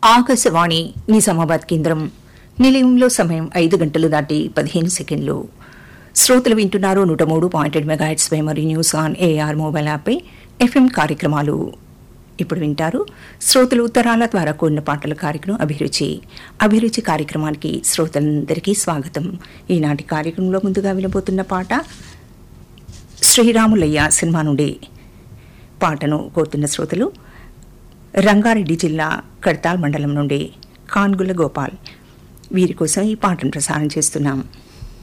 ఆకాశవాణి నిజామాబాద్ కేంద్రం నిలయంలో సమయం ఐదు గంటలు దాటి పదిహేను సెకండ్లు శ్రోతలు వింటున్నారు నూట మూడు point eight megahertz memory news on AIR mobile యాప్పై ఎఫ్ఎం కార్యక్రమాలు ఇప్పుడు వింటారు శ్రోతలు ఉత్తరాల ద్వారా కూడిన పాటల కార్యక్రమం అభిరుచి అభిరుచి కార్యక్రమానికి శ్రోతలందరికీ స్వాగతం ఈనాటి కార్యక్రమంలో ముందుగా వినబోతున్న పాట శ్రీరాములయ్య సినిమా నుండి పాటను కోరుతున్న శ్రోతలు రంగారెడ్డి జిల్లా కడతాల్ మండలం నుండి కాన్గుల గోపాల్ వీరి కోసం ఈ పాటను ప్రసారం చేస్తున్నాం